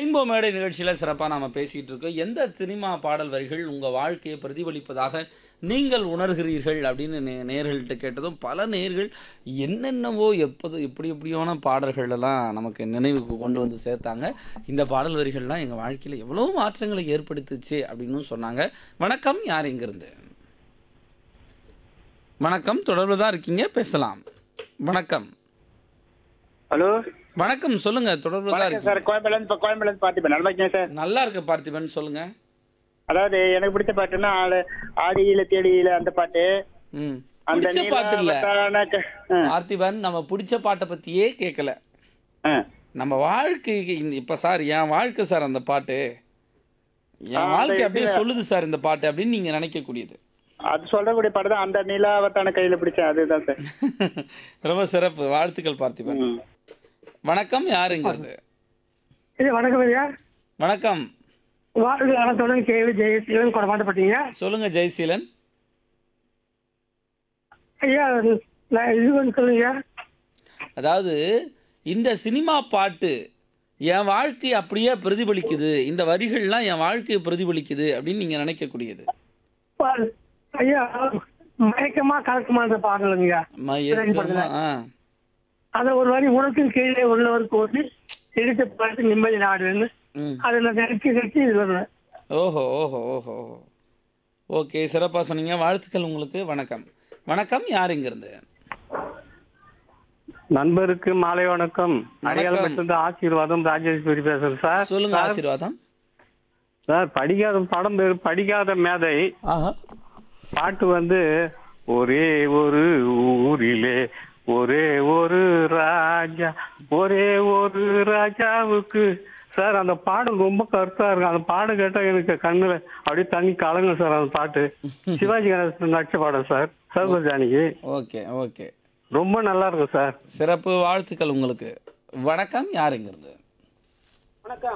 Rainbow மேடை நிகழ்ச்சியில் சிறப்பாக நாம் பேசிகிட்டு இருக்கோம் எந்த சினிமா பாடல் வரிகள் உங்கள் வாழ்க்கையை பிரதிபலிப்பதாக நீங்கள் உணர்கிறீர்கள் அப்படின்னு நே நேர்கள்ட்ட கேட்டதும் பல நேர்கள் என்னென்னவோ எப்போது எப்படி எப்படியான பாடல்கள் எல்லாம் நமக்கு நினைவுக்கு கொண்டு வந்து சேர்த்தாங்க இந்த பாடல் வரிகள்லாம் எங்கள் வாழ்க்கையில் எவ்வளோ மாற்றங்களை ஏற்படுத்துச்சு அப்படின்னு சொன்னாங்க வணக்கம் யார் இங்கிருந்து வணக்கம் தொடர்பு தான் இருக்கீங்க பேசலாம் வணக்கம் ஹலோ வணக்கம் சொல்லுங்க தொடர்பு தான் வணக்கம் இருக்கீங்க சார் கோயம்பேலேருந்து இப்போ கோயம்பேலேருந்து பார்த்திபன் நல்லா இருக்கேன் சார் நல்லா இருக்கு பார்த்திபன் சொல்லுங்க அதாவது எனக்கு பிடிச்ச பாட்டுன்னா ஆளு ஆடியில தேடியில அந்த பாட்டு ம் அந்த பிடிச்ச பாட்டு இல்ல நீலாவதான க- ஆ, பார்த்திபன் நம்ம பிடிச்ச பாட்டை பத்தியே கேட்கல ஆ. நம்ம வாழ்க்கைக்கு இந்த இப்ப சார் என் வாழ்க்கை சார் அந்த பாட்டு ஆ, என் அந்த வாழ்க்கை அப்படியே இதுல- சொல்லுது சார் இந்த பாட்டு அப்படின்னு நீங்க நினைக்கக்கூடியது அது சொல்லக்கூடிய பாட்டு தான் அந்த நிலாவத்தான கையில பிடிச்சேன் அதுதான் சார் ரொம்ப சிறப்பு வாழ்த்துக்கள் பார்த்திபன் ம். வணக்கம் யாருங்கிறது இது வணக்கம் ஐயா வணக்கம் வாழ்க வளத்துடன் கேள்வி ஜெயசீலன் கொடமாட்டப்பட்டீங்க சொல்லுங்க ஜெயசீலன் ஐயா நான் இது வந்து சொல்லுங்க அதாவது இந்த சினிமா பாட்டு என் வாழ்க்கை அப்படியே பிரதிபலிக்குது இந்த வரிகள்லாம் என் வாழ்க்கையை பிரதிபலிக்குது அப்படின்னு நீங்க நினைக்கக்கூடியது பா- ஐயா மயக்கமா கலக்கமான பாடலுங்க மயக்கமா ஆ அத ஒரு வாரி உனக்கும் கீழே உள்ளவருக்கு ஓட்டி எடுத்து பார்த்து நிம்மதி நாடுன்னு ம் அதை நான் நினைச்சு நினைச்சு இது வருவேன் ஓஹோ ஓஹோ ஓஹோ ஓஹோ. ஓகே சிறப்பாக சொன்னீங்க வாழ்த்துக்கள் உங்களுக்கு வணக்கம் வணக்கம் யார் இங்கிருந்து நண்பருக்கு மாலை வணக்கம் வணக்கம். அடையாளத்திலிருந்து ஆசீர்வாதம் ராஜேஸ்வரி பேசுறேன் சார் சொல்லுங்க ஆசீர்வாதம் சார் படிக்காத படம் பேர் படிக்காத மேதை ஆஹா பாட்டு வந்து ஒரே ஒரு ஊரிலே ஒரே ஒரு ராஜா ஒரே ஒரு ராஜாவுக்கு சார் அந்த பாடல் ரொம்ப கருத்தா இருக்கும் அந்த பாடம் கேட்டா எனக்கு கண்ணுல அப்படியே தண்ணி கலங்க சார் அந்த பாட்டு சிவாஜி கணேசன் நடிச்ச பாடம் சார் சர்வஜானிக்கு ஓகே ஓகே ரொம்ப நல்லா இருக்கும் சார் சிறப்பு வாழ்த்துக்கள் உங்களுக்கு வணக்கம் யார் இங்கிருந்து வணக்கம்